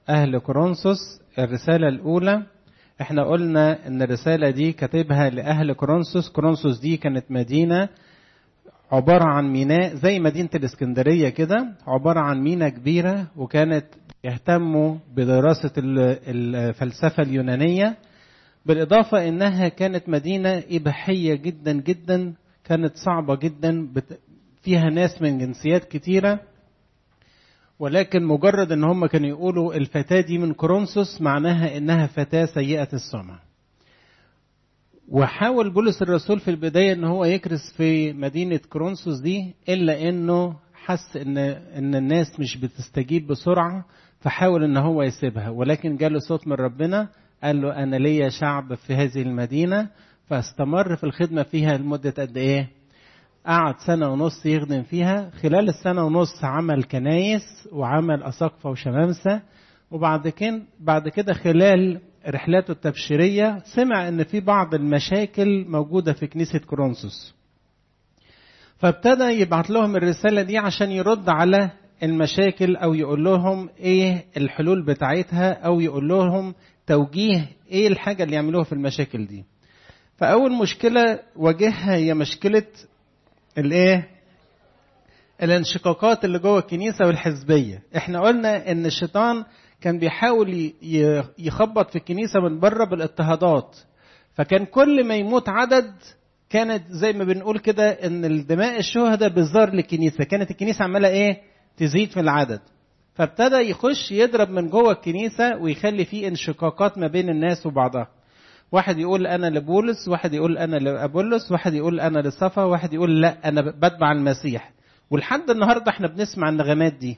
أهل كورنثوس الرسالة الأولى احنا قلنا ان الرسالة دي كاتبها لأهل كورنثوس كورنثوس دي كانت مدينة عبارة عن ميناء زي مدينة الإسكندرية كده عبارة عن ميناء كبيرة وكانت يهتموا بدراسة الفلسفة اليونانية بالإضافة إنها كانت مدينة إباحية جدا جدا كانت صعبة جدا فيها ناس من جنسيات كتيرة ولكن مجرد ان هم كانوا يقولوا الفتاة دي من كورنثوس معناها انها فتاة سيئة السمع وحاول بولس الرسول في البداية ان هو يكرس في مدينة كورنثوس دي الا انه حس ان ان الناس مش بتستجيب بسرعة فحاول ان هو يسيبها ولكن جاله صوت من ربنا قال له انا ليا شعب في هذه المدينة فاستمر في الخدمة فيها لمدة قد ايه قعد سنة ونص يخدم فيها خلال السنة ونص عمل كنايس وعمل أساقفة وشمامسة وبعد كده بعد كده خلال رحلاته التبشيرية سمع إن في بعض المشاكل موجودة في كنيسة كورنثوس فابتدى يبعت لهم الرسالة دي عشان يرد على المشاكل أو يقول لهم إيه الحلول بتاعتها أو يقول لهم توجيه إيه الحاجة اللي يعملوها في المشاكل دي فأول مشكلة واجهها هي مشكلة الايه الانشقاقات اللي جوه الكنيسه والحزبيه احنا قلنا ان الشيطان كان بيحاول يخبط في الكنيسه من بره بالاضطهادات فكان كل ما يموت عدد كانت زي ما بنقول كده ان الدماء الشهداء بتزار للكنيسه كانت الكنيسه عماله ايه تزيد في العدد فابتدى يخش يضرب من جوه الكنيسه ويخلي فيه انشقاقات ما بين الناس وبعضها واحد يقول انا لبولس واحد يقول انا لابولس واحد يقول انا لصفا واحد يقول لا انا بتبع المسيح ولحد النهارده احنا بنسمع النغمات دي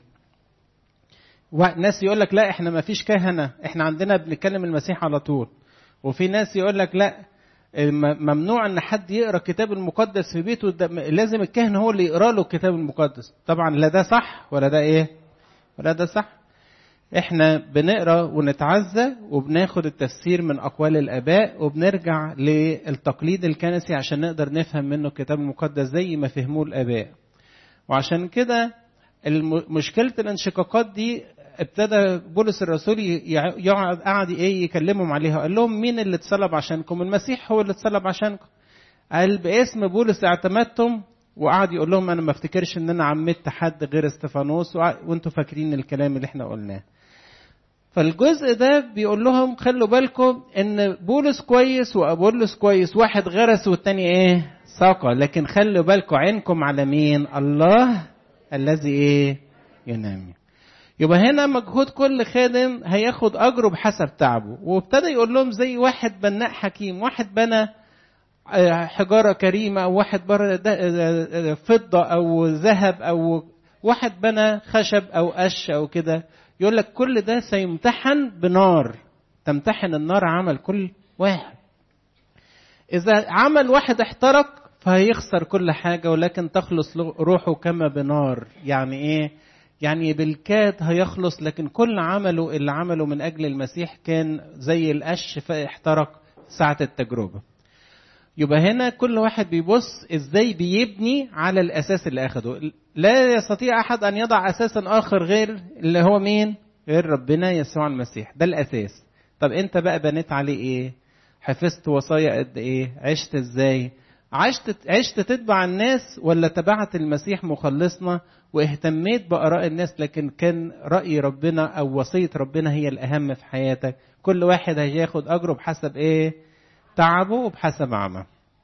ناس يقول لك لا احنا ما فيش كهنه احنا عندنا بنتكلم المسيح على طول وفي ناس يقول لك لا ممنوع ان حد يقرا الكتاب المقدس في بيته لازم الكاهن هو اللي يقرا له الكتاب المقدس طبعا لا ده صح ولا ده ايه ولا ده صح احنا بنقرا ونتعزى وبناخد التفسير من اقوال الاباء وبنرجع للتقليد الكنسي عشان نقدر نفهم منه الكتاب المقدس زي ما فهموه الاباء وعشان كده مشكله الانشقاقات دي ابتدى بولس الرسول يقعد قعد ايه يكلمهم عليها قال لهم مين اللي اتصلب عشانكم المسيح هو اللي اتصلب عشانكم قال باسم بولس اعتمدتم وقعد يقول لهم انا ما افتكرش ان انا عمدت حد غير استفانوس وانتوا فاكرين الكلام اللي احنا قلناه فالجزء ده بيقول لهم خلوا بالكم ان بولس كويس وابولس كويس واحد غرس والتاني ايه ساقى لكن خلوا بالكم عينكم على مين الله الذي ايه ينام يبقى هنا مجهود كل خادم هياخد اجره بحسب تعبه وابتدى يقول لهم زي واحد بناء حكيم واحد بنى حجارة كريمة أو واحد فضة أو ذهب أو واحد بنى خشب أو قش أو كده يقول لك كل ده سيمتحن بنار تمتحن النار عمل كل واحد إذا عمل واحد احترق فهيخسر كل حاجة ولكن تخلص روحه كما بنار يعني إيه؟ يعني بالكاد هيخلص لكن كل عمله اللي عمله من أجل المسيح كان زي القش فاحترق ساعة التجربة يبقى هنا كل واحد بيبص ازاي بيبني على الاساس اللي اخده لا يستطيع احد ان يضع اساسا اخر غير اللي هو مين غير ربنا يسوع المسيح ده الاساس طب انت بقى بنيت عليه ايه حفظت وصايا قد ايه عشت ازاي عشت عشت تتبع الناس ولا تبعت المسيح مخلصنا واهتميت باراء الناس لكن كان راي ربنا او وصيه ربنا هي الاهم في حياتك كل واحد هياخد اجره بحسب ايه تعبه وبحسب عمى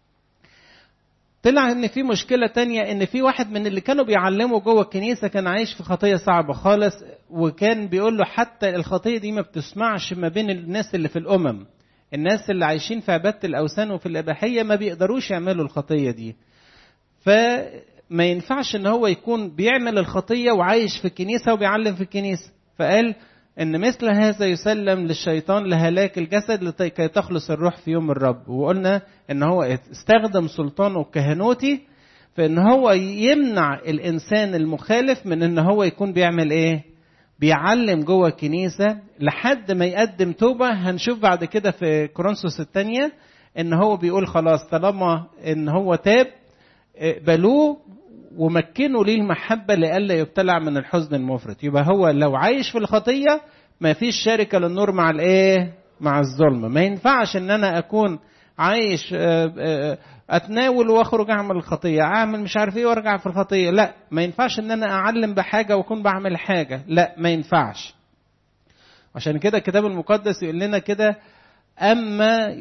طلع ان في مشكلة تانية ان في واحد من اللي كانوا بيعلموا جوه الكنيسة كان عايش في خطية صعبة خالص وكان بيقول له حتى الخطية دي ما بتسمعش ما بين الناس اللي في الامم الناس اللي عايشين في عبادة الاوثان وفي الاباحية ما بيقدروش يعملوا الخطية دي فما ينفعش ان هو يكون بيعمل الخطية وعايش في الكنيسة وبيعلم في الكنيسة فقال ان مثل هذا يسلم للشيطان لهلاك الجسد لكي تخلص الروح في يوم الرب وقلنا ان هو استخدم سلطانه الكهنوتي في ان هو يمنع الانسان المخالف من ان هو يكون بيعمل ايه بيعلم جوه الكنيسة لحد ما يقدم توبة هنشوف بعد كده في كورنثوس الثانية ان هو بيقول خلاص طالما ان هو تاب اقبلوه ومكنوا ليه المحبة لئلا يبتلع من الحزن المفرط يبقى هو لو عايش في الخطية ما فيش شركة للنور مع الايه مع الظلم ما ينفعش ان انا اكون عايش اتناول واخرج اعمل الخطيه اعمل مش عارف ايه وارجع في الخطيه لا ما ينفعش ان انا اعلم بحاجه واكون بعمل حاجه لا ما ينفعش عشان كده الكتاب المقدس يقول لنا كده اما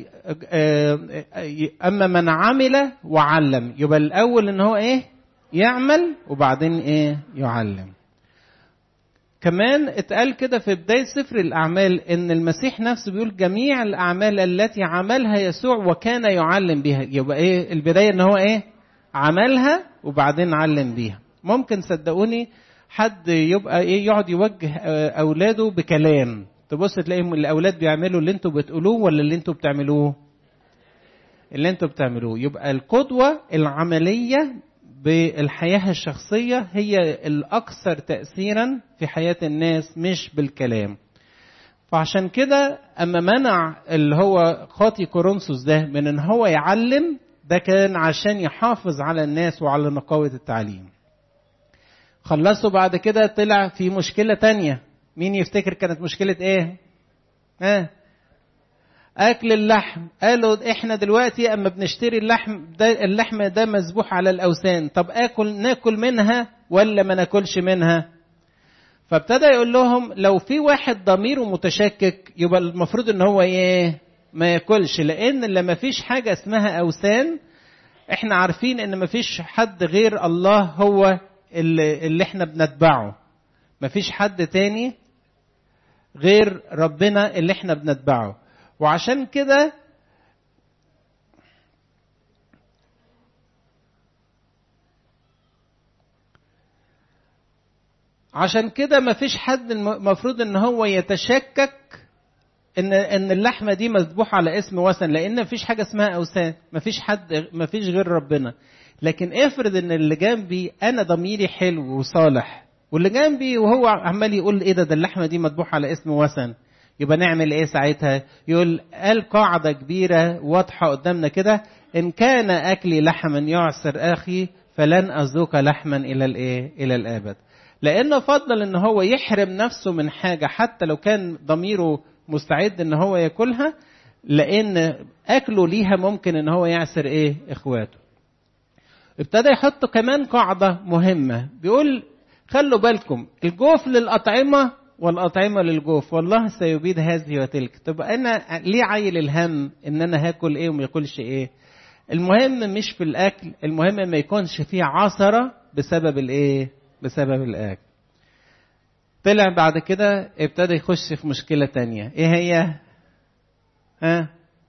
اما من عمل وعلم يبقى الاول ان هو ايه يعمل وبعدين ايه يعلم كمان اتقال كده في بداية سفر الأعمال إن المسيح نفسه بيقول جميع الأعمال التي عملها يسوع وكان يعلم بها يبقى إيه البداية إن هو إيه عملها وبعدين علم بيها ممكن صدقوني حد يبقى إيه يقعد يوجه أولاده بكلام تبص تلاقيهم الأولاد بيعملوا اللي أنتوا بتقولوه ولا اللي أنتوا بتعملوه اللي أنتوا بتعملوه يبقى القدوة العملية بالحياة الشخصية هي الأكثر تأثيرا في حياة الناس مش بالكلام فعشان كده أما منع اللي هو خاطي كورنثوس ده من إن هو يعلم ده كان عشان يحافظ على الناس وعلى نقاوة التعليم خلصوا بعد كده طلع في مشكلة تانية مين يفتكر كانت مشكلة ايه ها اكل اللحم قالوا احنا دلوقتي اما بنشتري اللحم ده اللحم ده مذبوح على الاوثان طب اكل ناكل منها ولا ما ناكلش منها فابتدى يقول لهم لو في واحد ضميره متشكك يبقى المفروض ان هو ايه ما ياكلش لان لما فيش حاجه اسمها اوثان احنا عارفين ان ما فيش حد غير الله هو اللي, اللي احنا بنتبعه ما فيش حد تاني غير ربنا اللي احنا بنتبعه وعشان كده عشان كده ما فيش حد المفروض ان هو يتشكك ان ان اللحمه دي مذبوحه على اسم وثن لان ما فيش حاجه اسمها اوثان ما فيش حد ما فيش غير ربنا لكن افرض ان اللي جنبي انا ضميري حلو وصالح واللي جنبي وهو عمال يقول ايه ده ده اللحمه دي مذبوحه على اسم وثن يبقى نعمل ايه ساعتها يقول قال قاعده كبيره واضحه قدامنا كده ان كان اكلي لحما يعسر اخي فلن اذوق لحما الى الايه الى الابد لانه فضل ان هو يحرم نفسه من حاجه حتى لو كان ضميره مستعد ان هو ياكلها لان اكله ليها ممكن ان هو يعسر ايه اخواته ابتدى يحط كمان قاعده مهمه بيقول خلوا بالكم الجوف للاطعمه والأطعمة للجوف والله سيبيد هذه وتلك طب أنا ليه عايل الهم إن أنا هاكل إيه وما ياكلش إيه المهم مش في الأكل المهم ما يكونش فيه عثرة بسبب الإيه بسبب الأكل طلع بعد كده ابتدى يخش في مشكلة تانية إيه هي ها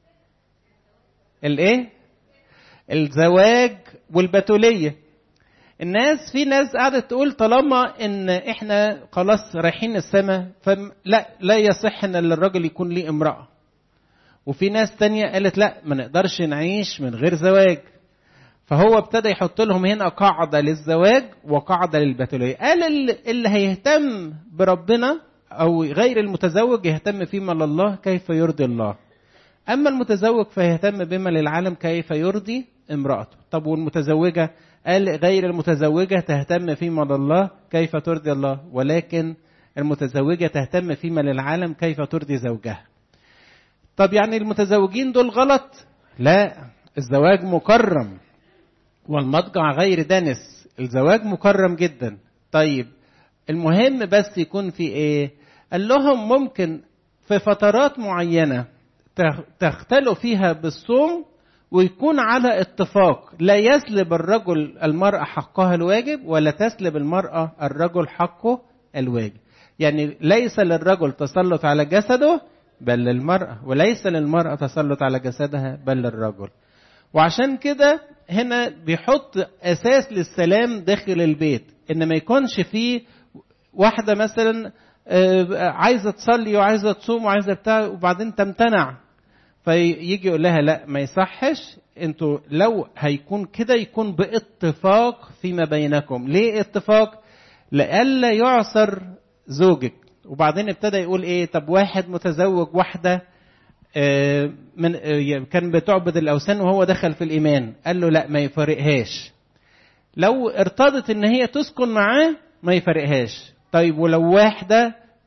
الإيه الزواج والبتولية الناس في ناس قعدت تقول طالما ان احنا خلاص رايحين السماء فلا لا يصح ان الراجل يكون ليه امراه وفي ناس تانية قالت لا ما نقدرش نعيش من غير زواج فهو ابتدى يحط لهم هنا قاعدة للزواج وقاعدة للبتولية قال اللي هيهتم بربنا أو غير المتزوج يهتم فيما لله كيف يرضي الله أما المتزوج فيهتم بما للعالم كيف يرضي امرأته طب والمتزوجة قال غير المتزوجة تهتم فيما لله كيف ترضي الله ولكن المتزوجة تهتم فيما للعالم كيف ترضي زوجها طب يعني المتزوجين دول غلط لا الزواج مكرم والمضجع غير دنس الزواج مكرم جدا طيب المهم بس يكون في ايه قال لهم ممكن في فترات معينة تختلوا فيها بالصوم ويكون على اتفاق لا يسلب الرجل المرأة حقها الواجب ولا تسلب المرأة الرجل حقه الواجب يعني ليس للرجل تسلط على جسده بل للمرأة وليس للمرأة تسلط على جسدها بل للرجل وعشان كده هنا بيحط أساس للسلام داخل البيت إن ما يكونش فيه واحدة مثلا عايزة تصلي وعايزة تصوم وعايزة بتاع وبعدين تمتنع فيجي يقول لها لا ما يصحش انتوا لو هيكون كده يكون باتفاق فيما بينكم ليه اتفاق لئلا يعصر زوجك وبعدين ابتدى يقول ايه طب واحد متزوج واحده من كان بتعبد الاوثان وهو دخل في الايمان قال له لا ما يفارقهاش لو ارتضت ان هي تسكن معاه ما يفارقهاش طيب ولو واحده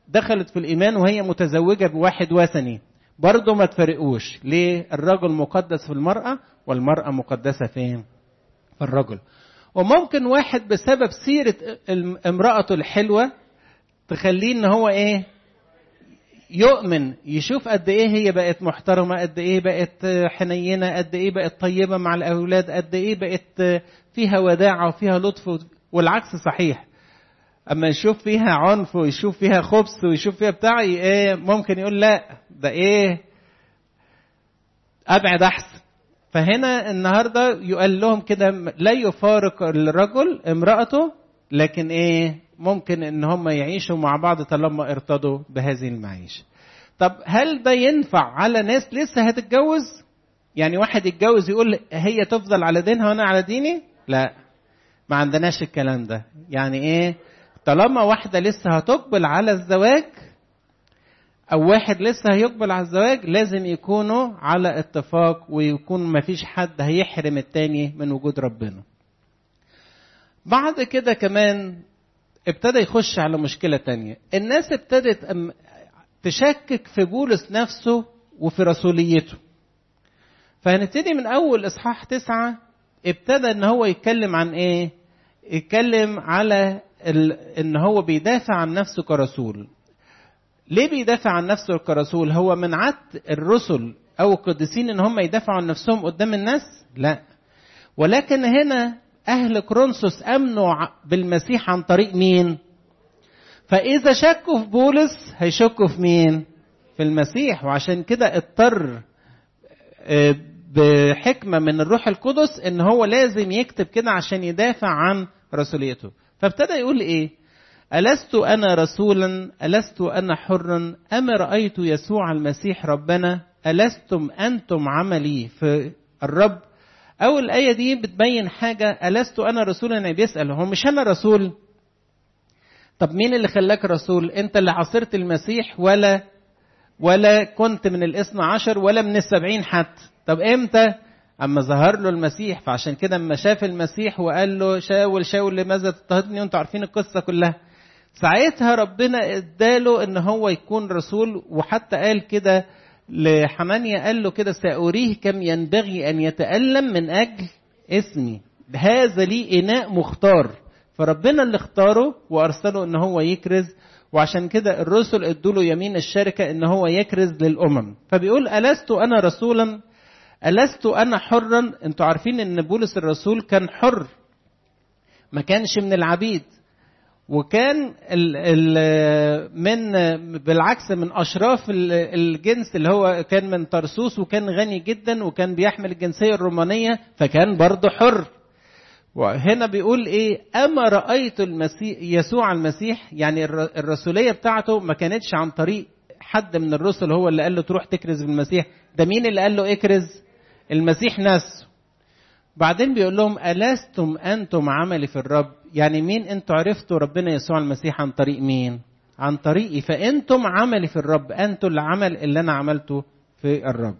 دخلت في الإيمان وهي متزوجة بواحد وثني برضه ما تفرقوش ليه الرجل مقدس في المرأة والمرأة مقدسة فين في الرجل وممكن واحد بسبب سيرة امرأته الحلوة تخليه ان هو ايه يؤمن يشوف قد ايه هي بقت محترمه قد ايه بقت حنينه قد ايه بقت طيبه مع الاولاد قد ايه بقت فيها وداعه وفيها لطف والعكس صحيح اما يشوف فيها عنف ويشوف فيها خبث ويشوف فيها بتاع ايه ممكن يقول لا ده ايه ابعد احسن فهنا النهارده يقال لهم كده لا يفارق الرجل امراته لكن ايه ممكن ان هم يعيشوا مع بعض طالما ارتضوا بهذه المعيشه طب هل ده ينفع على ناس لسه هتتجوز يعني واحد يتجوز يقول هي تفضل على دينها وانا على ديني لا ما عندناش الكلام ده يعني ايه طالما واحدة لسه هتقبل على الزواج أو واحد لسه هيقبل على الزواج لازم يكونوا على اتفاق ويكون ما فيش حد هيحرم التاني من وجود ربنا. بعد كده كمان ابتدى يخش على مشكلة تانية الناس ابتدت تشكك في بولس نفسه وفي رسوليته فهنبتدي من أول إصحاح تسعة ابتدى إن هو يتكلم عن إيه؟ يتكلم على ال... إن هو بيدافع عن نفسه كرسول ليه بيدافع عن نفسه كرسول هو من عد الرسل أو القديسين إن هم يدافعوا عن نفسهم قدام الناس لا ولكن هنا أهل كرونسوس أمنوا بالمسيح عن طريق مين؟ فإذا شكوا في بولس هيشكوا في مين؟ في المسيح وعشان كده اضطر بحكمة من الروح القدس إن هو لازم يكتب كده عشان يدافع عن رسوليته فابتدى يقول إيه؟ ألست أنا رسولا ألست أنا حرا أما رأيت يسوع المسيح ربنا ألستم أنتم عملي في الرب أول الآية دي بتبين حاجة ألست أنا رسولا يعني بيسأل هو مش أنا رسول طب مين اللي خلاك رسول أنت اللي عاصرت المسيح ولا ولا كنت من الاثنى عشر ولا من السبعين حتى طب امتى اما ظهر له المسيح فعشان كده اما شاف المسيح وقال له شاول شاول لماذا تضطهدني وانتوا عارفين القصه كلها ساعتها ربنا اداله ان هو يكون رسول وحتى قال كده لحنانيا قال له كده سأريه كم ينبغي أن يتألم من أجل اسمي هذا لي إناء مختار فربنا اللي اختاره وأرسله إن هو يكرز وعشان كده الرسل ادوا له يمين الشركة إن هو يكرز للأمم فبيقول ألست أنا رسولا ألست أنا حرا أنتوا عارفين إن بولس الرسول كان حر ما كانش من العبيد وكان ال ال من بالعكس من اشراف الجنس اللي هو كان من طرسوس وكان غني جدا وكان بيحمل الجنسيه الرومانيه فكان برضه حر وهنا بيقول ايه اما رايت المسيح يسوع المسيح يعني الرسوليه بتاعته ما كانتش عن طريق حد من الرسل هو اللي قال له تروح تكرز بالمسيح ده مين اللي قال له اكرز المسيح نفسه بعدين بيقول لهم ألستم أنتم عملي في الرب يعني مين أنتم عرفتوا ربنا يسوع المسيح عن طريق مين عن طريقي فأنتم عملي في الرب أنتم العمل اللي أنا عملته في الرب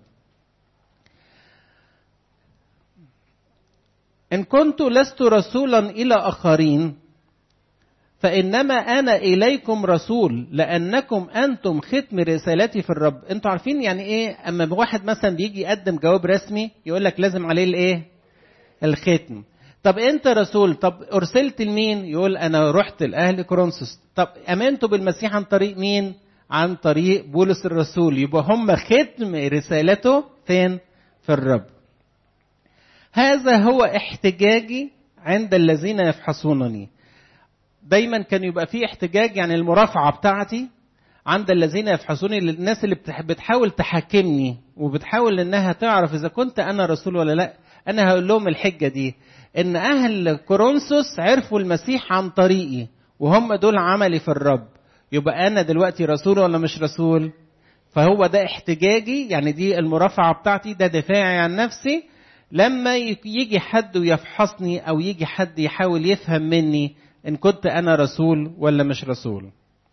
إن كنت لست رسولا إلى آخرين فإنما أنا إليكم رسول لأنكم أنتم ختم رسالتي في الرب أنتوا عارفين يعني إيه أما واحد مثلا بيجي يقدم جواب رسمي يقول لك لازم عليه الإيه الختم طب انت رسول طب ارسلت لمين يقول انا رحت لاهل كورنثوس طب امنتوا بالمسيح عن طريق مين عن طريق بولس الرسول يبقى هم ختم رسالته فين في الرب هذا هو احتجاجي عند الذين يفحصونني دايما كان يبقى في احتجاج يعني المرافعه بتاعتي عند الذين يفحصوني للناس اللي بتحاول تحاكمني وبتحاول انها تعرف اذا كنت انا رسول ولا لا انا هقول لهم الحجه دي ان اهل كورنثوس عرفوا المسيح عن طريقي وهم دول عملي في الرب يبقى انا دلوقتي رسول ولا مش رسول فهو ده احتجاجي يعني دي المرافعه بتاعتي ده دفاعي عن نفسي لما يجي حد يفحصني او يجي حد يحاول يفهم مني ان كنت انا رسول ولا مش رسول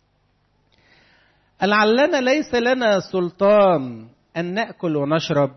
لعلنا ليس لنا سلطان ان ناكل ونشرب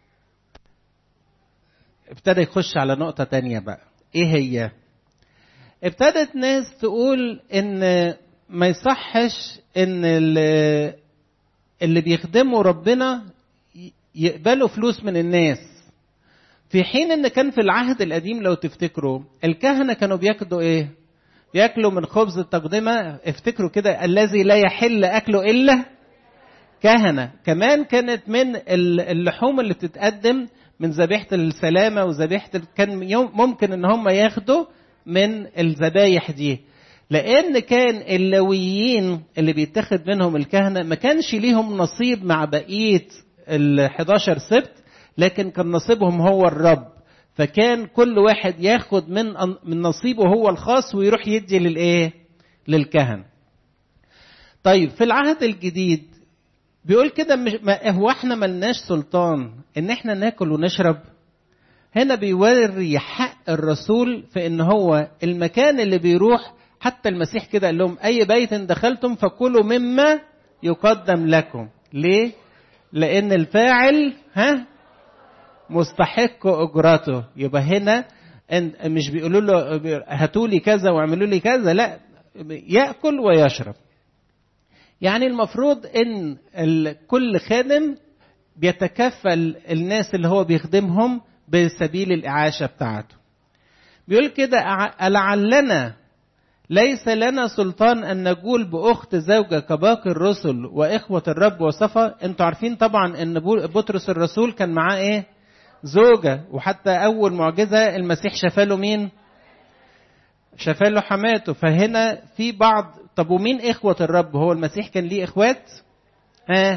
ابتدى يخش على نقطة تانية بقى ايه هي ابتدت ناس تقول ان ما يصحش ان اللي, اللي بيخدموا ربنا يقبلوا فلوس من الناس في حين ان كان في العهد القديم لو تفتكروا الكهنه كانوا بياكلوا ايه ياكلوا من خبز التقدمه افتكروا كده الذي لا يحل اكله الا كهنه كمان كانت من اللحوم اللي بتتقدم من ذبيحه السلامه وذبيحه كان ممكن ان هم ياخدوا من الذبايح دي لان كان اللويين اللي بيتاخد منهم الكهنه ما كانش ليهم نصيب مع بقيه ال 11 سبت لكن كان نصيبهم هو الرب فكان كل واحد ياخد من من نصيبه هو الخاص ويروح يدي للايه للكهنه طيب في العهد الجديد بيقول كده مش ما هو احنا ملناش سلطان ان احنا ناكل ونشرب هنا بيوري حق الرسول في ان هو المكان اللي بيروح حتى المسيح كده قال لهم اي بيت دخلتم فكلوا مما يقدم لكم ليه لان الفاعل ها مستحق اجرته يبقى هنا مش بيقولوا له هاتوا لي كذا واعملوا لي كذا لا ياكل ويشرب يعني المفروض ان كل خادم بيتكفل الناس اللي هو بيخدمهم بسبيل الاعاشه بتاعته بيقول كده لعلنا ليس لنا سلطان ان نقول باخت زوجه كباقي الرسل واخوه الرب وصفا انتوا عارفين طبعا ان بطرس الرسول كان معاه ايه زوجه وحتى اول معجزه المسيح شفاله مين شفاله حماته فهنا في بعض طب ومين اخوه الرب هو المسيح كان ليه اخوات ها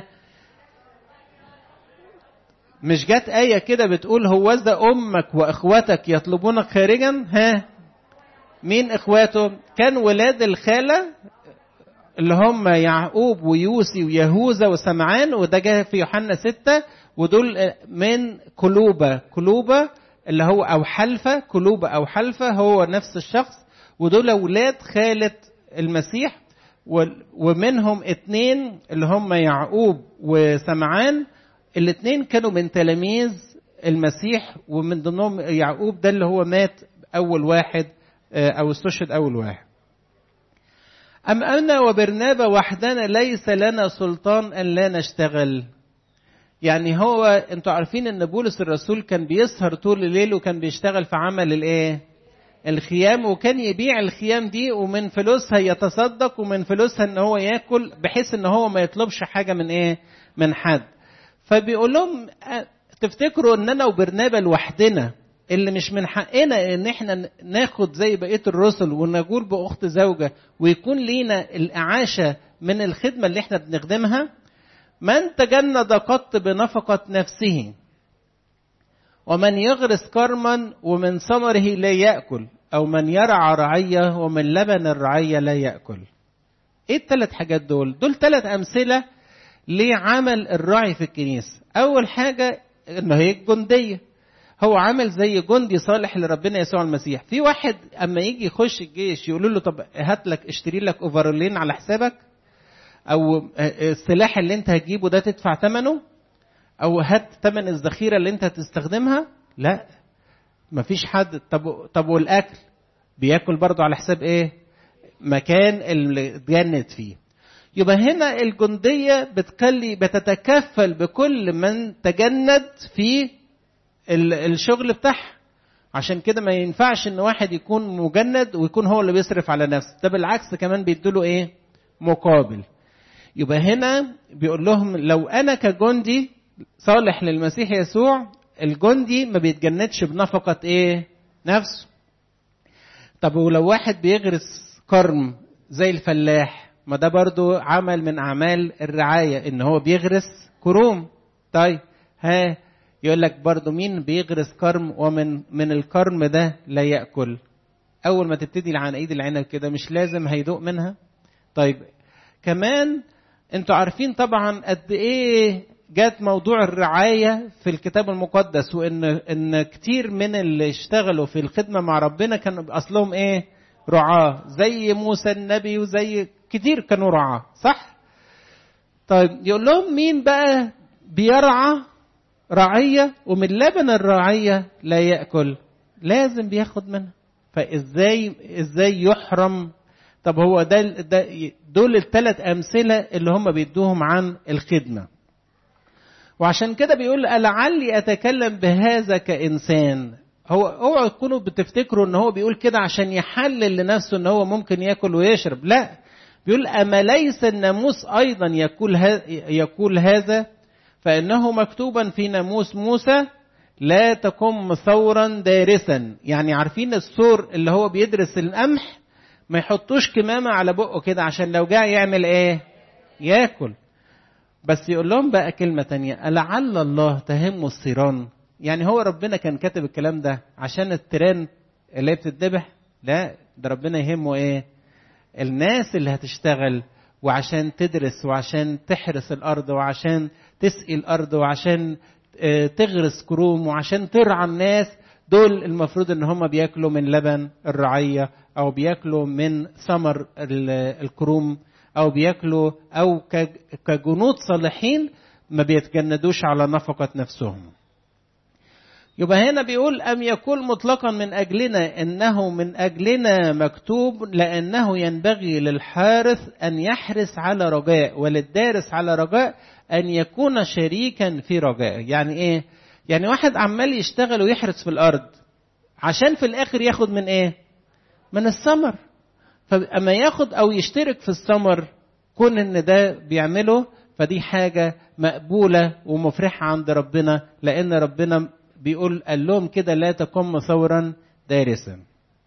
مش جت آية كده بتقول هوذا أمك وإخوتك يطلبونك خارجا ها مين إخواته كان ولاد الخالة اللي هم يعقوب ويوسي ويهوذا وسمعان وده جاء في يوحنا ستة ودول من كلوبة كلوبة اللي هو أو حلفة كلوبة أو حلفة هو نفس الشخص ودول أولاد خالة المسيح ومنهم اتنين اللي هم يعقوب وسمعان الاثنين كانوا من تلاميذ المسيح ومن ضمنهم يعقوب ده اللي هو مات اول واحد او استشهد اول واحد أم أنا وبرنابا وحدنا ليس لنا سلطان أن لا نشتغل يعني هو انتوا عارفين ان بولس الرسول كان بيسهر طول الليل وكان بيشتغل في عمل الايه الخيام وكان يبيع الخيام دي ومن فلوسها يتصدق ومن فلوسها ان هو ياكل بحيث ان هو ما يطلبش حاجه من ايه من حد فبيقول لهم تفتكروا ان انا وبرنابا لوحدنا اللي مش من حقنا ان احنا ناخد زي بقيه الرسل ونقول باخت زوجه ويكون لينا الاعاشه من الخدمه اللي احنا بنخدمها من تجند قط بنفقه نفسه ومن يغرس كرما ومن ثمره لا ياكل او من يرعى رعيه ومن لبن الرعيه لا ياكل ايه الثلاث حاجات دول دول ثلاث امثله لعمل الراعي في الكنيسة أول حاجة إنه هي الجندية هو عامل زي جندي صالح لربنا يسوع المسيح في واحد أما يجي يخش الجيش يقولوا له طب هات لك اشتري لك اوفرولين على حسابك أو السلاح اللي أنت هتجيبه ده تدفع ثمنه أو هات ثمن الذخيرة اللي أنت هتستخدمها لا مفيش حد طب طب والأكل بياكل برضه على حساب إيه؟ مكان اللي اتجند فيه يبقى هنا الجندية بتخلي بتتكفل بكل من تجند في الشغل بتاعها عشان كده ما ينفعش ان واحد يكون مجند ويكون هو اللي بيصرف على نفسه ده بالعكس كمان بيدوله ايه مقابل يبقى هنا بيقول لهم لو انا كجندي صالح للمسيح يسوع الجندي ما بيتجندش بنفقة ايه نفسه طب ولو واحد بيغرس كرم زي الفلاح ما ده برضو عمل من أعمال الرعاية إن هو بيغرس كروم طيب ها يقول لك برضو مين بيغرس كرم ومن من الكرم ده لا يأكل أول ما تبتدي عن إيد العنب كده مش لازم هيدوق منها طيب كمان انتوا عارفين طبعا قد ايه جات موضوع الرعاية في الكتاب المقدس وان ان كتير من اللي اشتغلوا في الخدمة مع ربنا كانوا اصلهم ايه رعاة زي موسى النبي وزي كتير كانوا رعاة صح طيب يقول لهم مين بقى بيرعى رعية ومن لبن الرعية لا يأكل لازم بياخد منها فازاي ازاي يحرم طب هو ده, ده دول الثلاث امثله اللي هم بيدوهم عن الخدمه وعشان كده بيقول لعلي اتكلم بهذا كانسان هو اوعوا تكونوا بتفتكروا ان هو بيقول كده عشان يحلل لنفسه ان هو ممكن ياكل ويشرب لا بيقول اما ليس الناموس ايضا يقول يقول هذا فانه مكتوبا في ناموس موسى لا تقم ثورا دارسا يعني عارفين الثور اللي هو بيدرس القمح ما يحطوش كمامة على بقه كده عشان لو جاع يعمل ايه ياكل بس يقول لهم بقى كلمة تانية لعل الله تهمه الثيران يعني هو ربنا كان كاتب الكلام ده عشان التيران اللي هي بتتذبح لا ده ربنا يهمه ايه الناس اللي هتشتغل وعشان تدرس وعشان تحرس الارض وعشان تسقي الارض وعشان تغرس كروم وعشان ترعى الناس دول المفروض ان هم بياكلوا من لبن الرعيه او بياكلوا من ثمر الكروم او بياكلوا او كجنود صالحين ما بيتجندوش على نفقه نفسهم يبقى هنا بيقول أم يقول مطلقا من أجلنا إنه من أجلنا مكتوب لأنه ينبغي للحارث أن يحرس على رجاء وللدارس على رجاء أن يكون شريكا في رجاء يعني إيه؟ يعني واحد عمال يشتغل ويحرس في الأرض عشان في الآخر ياخد من إيه؟ من الثمر فأما ياخد أو يشترك في الثمر كون إن ده بيعمله فدي حاجة مقبولة ومفرحة عند ربنا لأن ربنا بيقول قال لهم كده لا تقم ثورا دارسا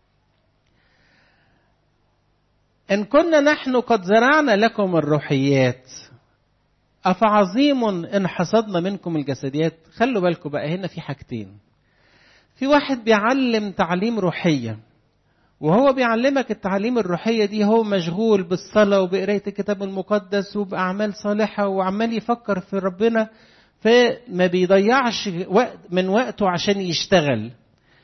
إن كنا نحن قد زرعنا لكم الروحيات أفعظيم إن حصدنا منكم الجسديات خلوا بالكم بقى هنا في حاجتين في واحد بيعلم تعليم روحية وهو بيعلمك التعليم الروحية دي هو مشغول بالصلاة وبقراية الكتاب المقدس وبأعمال صالحة وعمال يفكر في ربنا فما بيضيعش وقت من وقته عشان يشتغل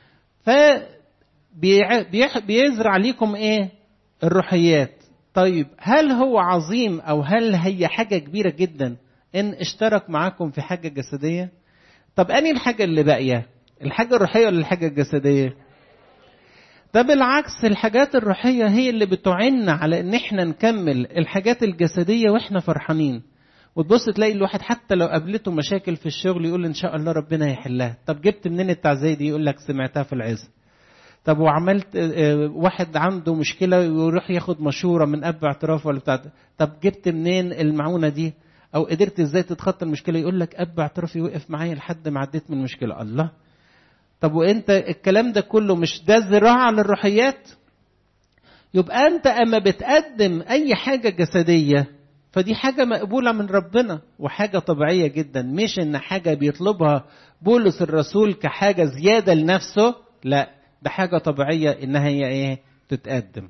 فبيزرع ليكم ايه الروحيات طيب هل هو عظيم او هل هي حاجة كبيرة جدا ان اشترك معاكم في حاجة جسدية طب اني الحاجة اللي باقية الحاجة الروحية ولا الحاجة الجسدية ده بالعكس الحاجات الروحية هي اللي بتعن على ان احنا نكمل الحاجات الجسدية واحنا فرحانين وتبص تلاقي الواحد حتى لو قابلته مشاكل في الشغل يقول ان شاء الله ربنا هيحلها طب جبت منين التعزيه دي يقول لك سمعتها في العزة طب وعملت واحد عنده مشكله ويروح ياخد مشوره من اب اعتراف ولا بتاع طب جبت منين المعونه دي او قدرت ازاي تتخطى المشكله يقول لك اب اعترافي وقف معايا لحد ما عديت من المشكله الله طب وانت الكلام ده كله مش ده زراعه للروحيات يبقى انت اما بتقدم اي حاجه جسديه فدي حاجة مقبولة من ربنا وحاجة طبيعية جدا مش ان حاجة بيطلبها بولس الرسول كحاجة زيادة لنفسه لا ده حاجة طبيعية انها هي ايه تتقدم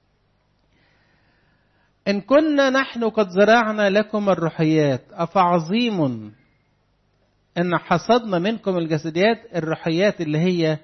إن كنا نحن قد زرعنا لكم الروحيات أفعظيم إن حصدنا منكم الجسديات الروحيات اللي هي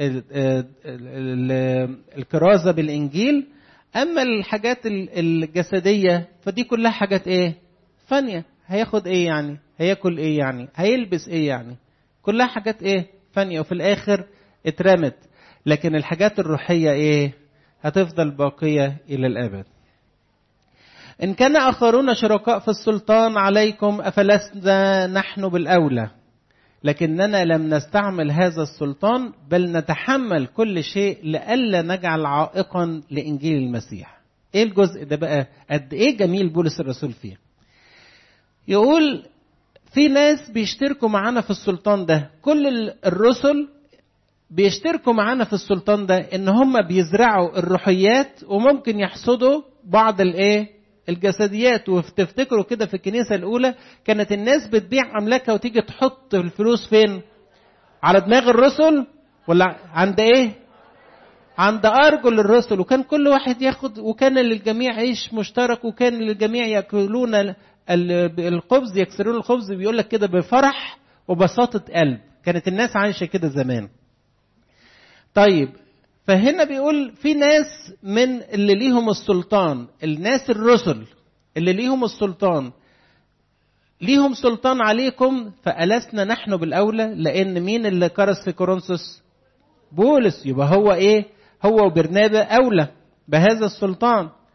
الكرازة بالإنجيل أما الحاجات الجسدية فدي كلها حاجات إيه؟ فانية هياخد إيه يعني؟ هياكل إيه يعني؟ هيلبس إيه يعني؟ كلها حاجات إيه؟ فانية وفي الآخر اترمت لكن الحاجات الروحية إيه؟ هتفضل باقية إلى الأبد. إن كان آخرون شركاء في السلطان عليكم أفلسنا نحن بالأولى لكننا لم نستعمل هذا السلطان بل نتحمل كل شيء لئلا نجعل عائقا لإنجيل المسيح إيه الجزء ده بقى قد إيه جميل بولس الرسول فيه يقول في ناس بيشتركوا معانا في السلطان ده كل الرسل بيشتركوا معانا في السلطان ده ان هم بيزرعوا الروحيات وممكن يحصدوا بعض الايه الجسديات وتفتكروا كده في الكنيسة الأولى كانت الناس بتبيع أملاكها وتيجي تحط الفلوس فين؟ على دماغ الرسل ولا عند إيه؟ عند أرجل الرسل وكان كل واحد ياخد وكان للجميع عيش مشترك وكان للجميع يأكلون الخبز يكسرون الخبز بيقول لك كده بفرح وبساطة قلب كانت الناس عايشة كده زمان طيب فهنا بيقول في ناس من اللي ليهم السلطان الناس الرسل اللي ليهم السلطان ليهم سلطان عليكم فألسنا نحن بالأولى لأن مين اللي كرس في كورنثوس بولس يبقى هو إيه هو وبرنابا أولى بهذا السلطان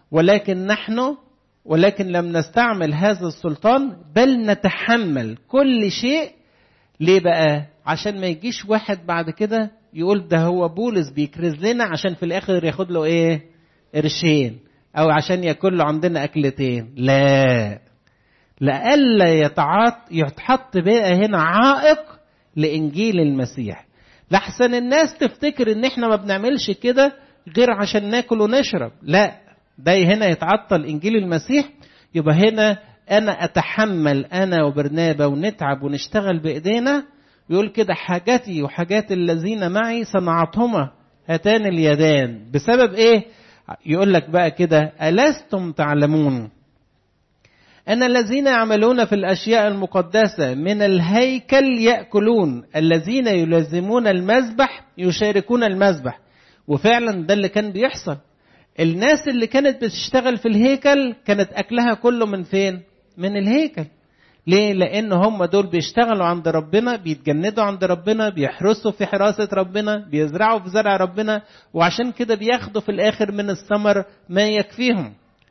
ولكن نحن ولكن لم نستعمل هذا السلطان بل نتحمل كل شيء ليه بقى عشان ما يجيش واحد بعد كده يقول ده هو بولس بيكرز لنا عشان في الاخر ياخد له ايه قرشين او عشان ياكل له عندنا اكلتين لا لئلا يتعاط يتحط بقى هنا عائق لانجيل المسيح لحسن الناس تفتكر ان احنا ما بنعملش كده غير عشان ناكل ونشرب لا ده هنا يتعطل انجيل المسيح يبقى هنا انا اتحمل انا وبرنابا ونتعب ونشتغل بايدينا يقول كده حاجتي وحاجات الذين معي صنعتهما هاتان اليدان بسبب ايه يقول لك بقى كده ألستم تعلمون أن الذين يعملون في الأشياء المقدسة من الهيكل يأكلون الذين يلزمون المذبح يشاركون المذبح وفعلا ده اللي كان بيحصل الناس اللي كانت بتشتغل في الهيكل كانت أكلها كله من فين؟ من الهيكل ليه؟ لأن هم دول بيشتغلوا عند ربنا بيتجندوا عند ربنا بيحرسوا في حراسة ربنا بيزرعوا في زرع ربنا وعشان كده بياخدوا في الآخر من الثمر ما يكفيهم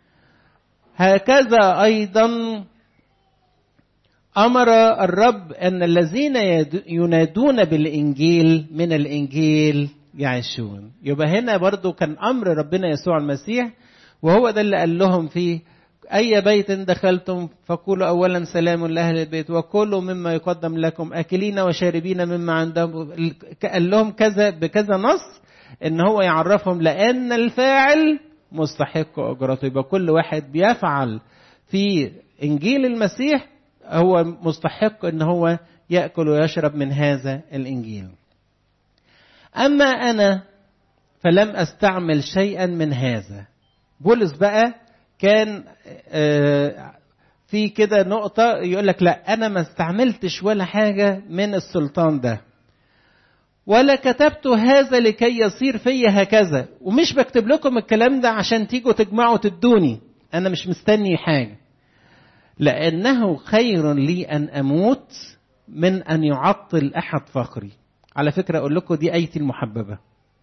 هكذا أيضا أمر الرب أن الذين ينادون بالإنجيل من الإنجيل يعيشون يبقى هنا برضو كان أمر ربنا يسوع المسيح وهو ده اللي قال لهم فيه أي بيت دخلتم فقولوا أولا سلام لأهل البيت وكلوا مما يقدم لكم أكلين وشاربين مما عندهم قال لهم كذا بكذا نص إن هو يعرفهم لأن الفاعل مستحق أجرته يبقى كل واحد بيفعل في إنجيل المسيح هو مستحق إن هو يأكل ويشرب من هذا الإنجيل أما أنا فلم أستعمل شيئا من هذا بولس بقى كان في كده نقطة يقول لك لا أنا ما استعملتش ولا حاجة من السلطان ده ولا كتبت هذا لكي يصير في هكذا ومش بكتب لكم الكلام ده عشان تيجوا تجمعوا تدوني أنا مش مستني حاجة لأنه خير لي أن أموت من أن يعطل أحد فخري على فكرة أقول لكم دي آيتي المحببة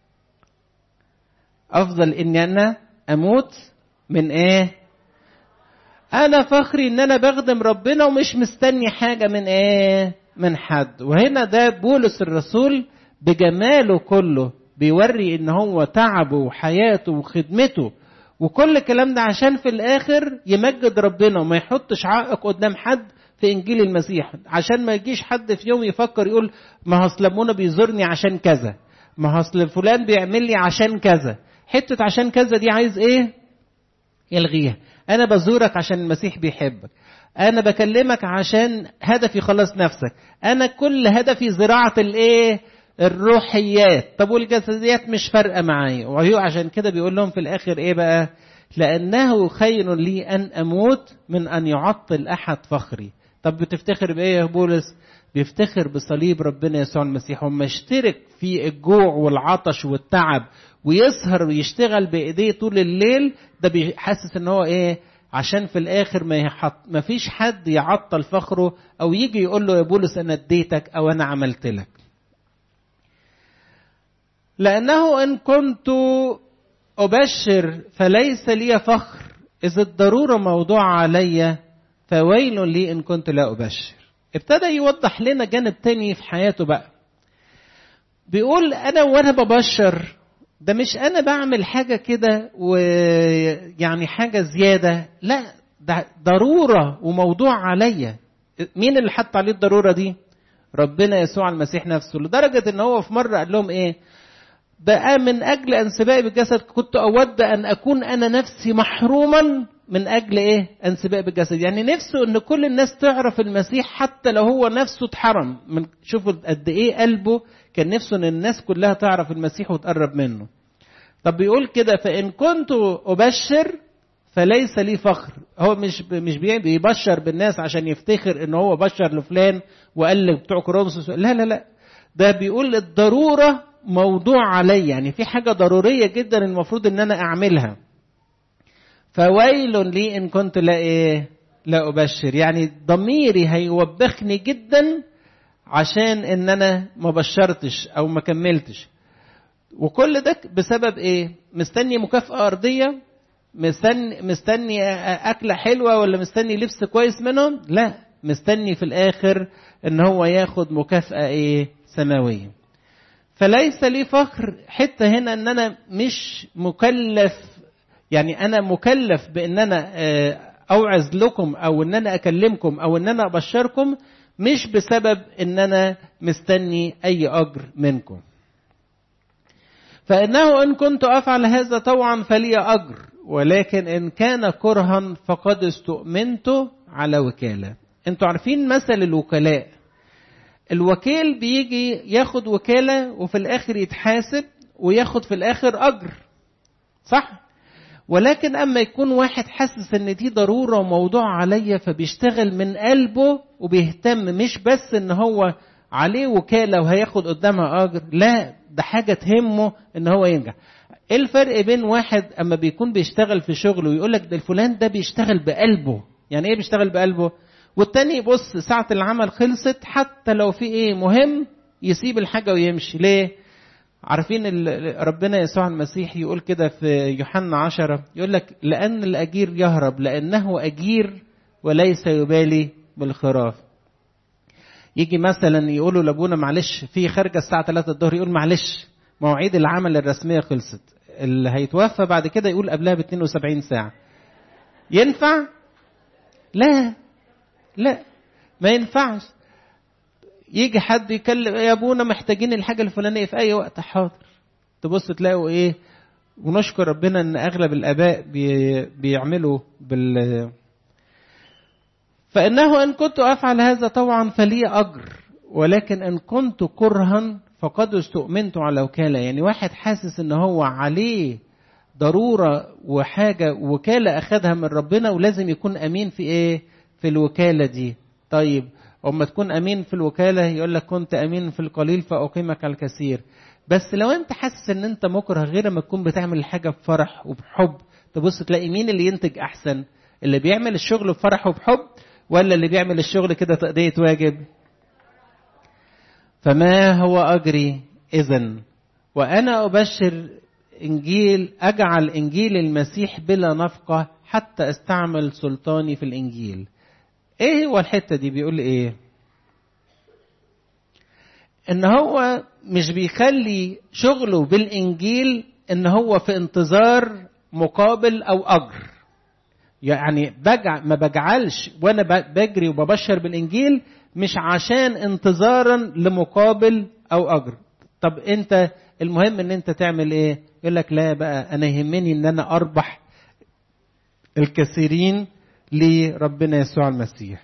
أفضل إني أنا أموت من إيه أنا فخري إن أنا بخدم ربنا ومش مستني حاجة من إيه من حد وهنا ده بولس الرسول بجماله كله بيوري ان هو تعبه وحياته وخدمته وكل الكلام ده عشان في الاخر يمجد ربنا وما يحطش عائق قدام حد في انجيل المسيح عشان ما يجيش حد في يوم يفكر يقول ما اصل ابونا بيزورني عشان كذا ما اصل فلان بيعمل لي عشان كذا حته عشان كذا دي عايز ايه يلغيها انا بزورك عشان المسيح بيحبك انا بكلمك عشان هدفي خلاص نفسك انا كل هدفي زراعه الايه الروحيات طب والجسديات مش فارقه معايا وهو عشان كده بيقول لهم في الاخر ايه بقى لانه خير لي ان اموت من ان يعطل احد فخري طب بتفتخر بايه يا بولس بيفتخر بصليب ربنا يسوع المسيح وما يشترك في الجوع والعطش والتعب ويسهر ويشتغل بايديه طول الليل ده بيحسس ان هو ايه عشان في الاخر ما يحط ما فيش حد يعطل فخره او يجي يقول له يا بولس انا اديتك او انا عملت لك لانه ان كنت ابشر فليس لي فخر اذا الضروره موضوع علي فويل لي ان كنت لا ابشر ابتدى يوضح لنا جانب تاني في حياته بقى بيقول انا وانا ببشر ده مش انا بعمل حاجه كده ويعني حاجه زياده لا ده ضروره وموضوع عليا مين اللي حط عليه الضروره دي ربنا يسوع المسيح نفسه لدرجه ان هو في مره قال لهم ايه بقى من اجل انسبائي بالجسد كنت اود ان اكون انا نفسي محروما من اجل ايه انسباء بالجسد يعني نفسه ان كل الناس تعرف المسيح حتى لو هو نفسه اتحرم من شوفوا قد ايه قلبه كان نفسه ان الناس كلها تعرف المسيح وتقرب منه طب بيقول كده فان كنت ابشر فليس لي فخر هو مش مش بيبشر بالناس عشان يفتخر ان هو بشر لفلان وقال بتوع كورنثوس لا لا لا ده بيقول الضروره موضوع علي يعني في حاجه ضروريه جدا المفروض ان انا اعملها فويل لي ان كنت لا ايه لا ابشر يعني ضميري هيوبخني جدا عشان ان انا ما بشرتش او ما كملتش وكل ده بسبب ايه مستني مكافاه ارضيه مستني مستني اكله حلوه ولا مستني لبس كويس منهم لا مستني في الاخر ان هو ياخد مكافاه ايه سماويه فليس لي فخر حته هنا ان انا مش مكلف يعني انا مكلف بان انا اوعظ لكم او ان انا اكلمكم او ان انا ابشركم مش بسبب ان انا مستني اي اجر منكم فانه ان كنت افعل هذا طوعا فلي اجر ولكن ان كان كرها فقد استؤمنت على وكاله انتوا عارفين مثل الوكلاء الوكيل بيجي ياخد وكاله وفي الاخر يتحاسب وياخد في الاخر اجر صح ولكن اما يكون واحد حاسس ان دي ضروره وموضوع عليا فبيشتغل من قلبه وبيهتم مش بس ان هو عليه وكاله وهياخد قدامها اجر لا ده حاجه تهمه ان هو ينجح ايه الفرق بين واحد اما بيكون بيشتغل في شغله ويقول لك ده الفلان ده بيشتغل بقلبه يعني ايه بيشتغل بقلبه والتاني يبص ساعة العمل خلصت حتى لو في ايه مهم يسيب الحاجة ويمشي ليه عارفين ربنا يسوع المسيح يقول كده في يوحنا عشرة يقول لك لأن الأجير يهرب لأنه أجير وليس يبالي بالخراف يجي مثلا يقولوا لابونا معلش في خارجه الساعه 3 الظهر يقول معلش مواعيد العمل الرسميه خلصت اللي هيتوفى بعد كده يقول قبلها ب 72 ساعه ينفع لا لا ما ينفعش يجي حد يكلم يا ابونا محتاجين الحاجه الفلانيه في اي وقت حاضر تبص تلاقوا ايه ونشكر ربنا ان اغلب الاباء بي بيعملوا بال فانه ان كنت افعل هذا طبعا فلي اجر ولكن ان كنت كرها فقد استؤمنت على وكاله يعني واحد حاسس ان هو عليه ضروره وحاجه وكاله اخذها من ربنا ولازم يكون امين في ايه في الوكاله دي طيب اما تكون امين في الوكاله يقول لك كنت امين في القليل فاقيمك على الكثير بس لو انت حاسس ان انت مكره غير ما تكون بتعمل الحاجه بفرح وبحب تبص تلاقي مين اللي ينتج احسن اللي بيعمل الشغل بفرح وبحب ولا اللي بيعمل الشغل كده تأدية واجب فما هو أجري إذا وأنا أبشر إنجيل أجعل إنجيل المسيح بلا نفقة حتى أستعمل سلطاني في الإنجيل إيه هو الحتة دي بيقول إيه إن هو مش بيخلي شغله بالإنجيل إن هو في انتظار مقابل أو أجر يعني بجع ما بجعلش وانا بجري وببشر بالانجيل مش عشان انتظارا لمقابل او اجر طب انت المهم ان انت تعمل ايه يقول لك لا بقى انا يهمني ان انا اربح الكثيرين لربنا يسوع المسيح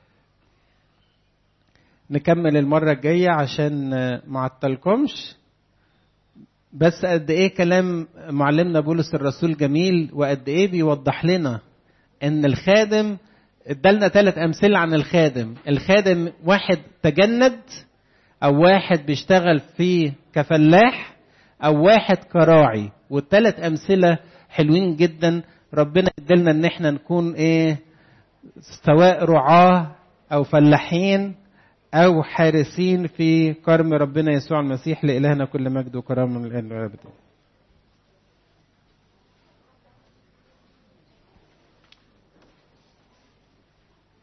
نكمل المرة الجاية عشان ما عطلكمش بس قد ايه كلام معلمنا بولس الرسول جميل وقد ايه بيوضح لنا ان الخادم ادالنا ثلاث امثله عن الخادم الخادم واحد تجند او واحد بيشتغل في كفلاح او واحد كراعي والثلاث امثله حلوين جدا ربنا ادالنا ان احنا نكون ايه سواء رعاه او فلاحين او حارسين في كرم ربنا يسوع المسيح لالهنا كل مجد وكرامه من الان والابد